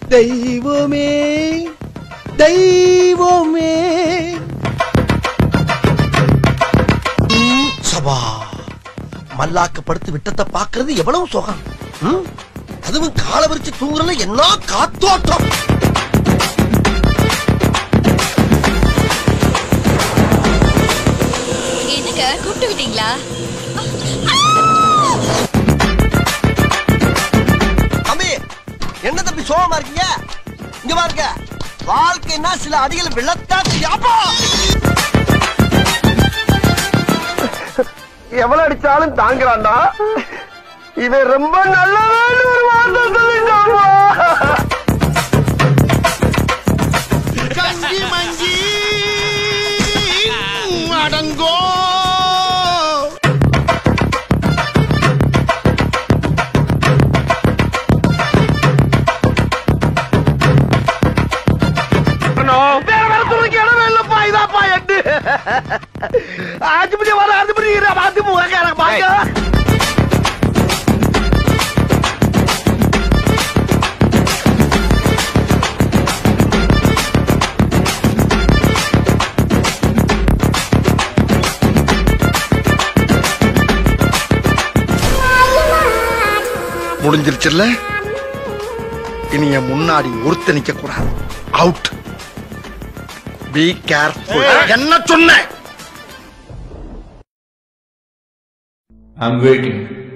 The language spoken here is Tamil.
தெய்வமே தெய்வமே ம், சபா மல்லாக்க படுத்து விட்டத்தை பாக்குறது எவ்வளவு சுகம் ம்? அதுவும் காலை விரிச்சு தூங்குறதுல என்ன காத்தோட்டம் என்னங்க கூப்பிட்டு விட்டீங்களா தம்பி என்ன தம்பி சோகமா இருக்கீங்க இங்க பாருங்க வாழ்க்கைன்னா சில அடிகள் விழத்தான் செய்யாப்பா எவ்வளவு அடிச்சாலும் தாங்குறான்டா இவன் ரொம்ப நல்லவன் ஒரு வார்த்தை சொல்லிட்டாமா கஞ்சி மஞ்சி அடங்கோ வேற வேற துணிக்கு இடமே இல்லப்பா இதாப்பா எட்டு ஆஜிபதி வர ஆஜிபதி ஆஜி முகக்கார பாக்க முடிஞ்சிருச்சுல்ல இனி என் முன்னாடி ஒருத்த நிக்க கூடாது அவுட் பி கேர்ஃபுல் என்ன சொன்னேன் I'm waiting.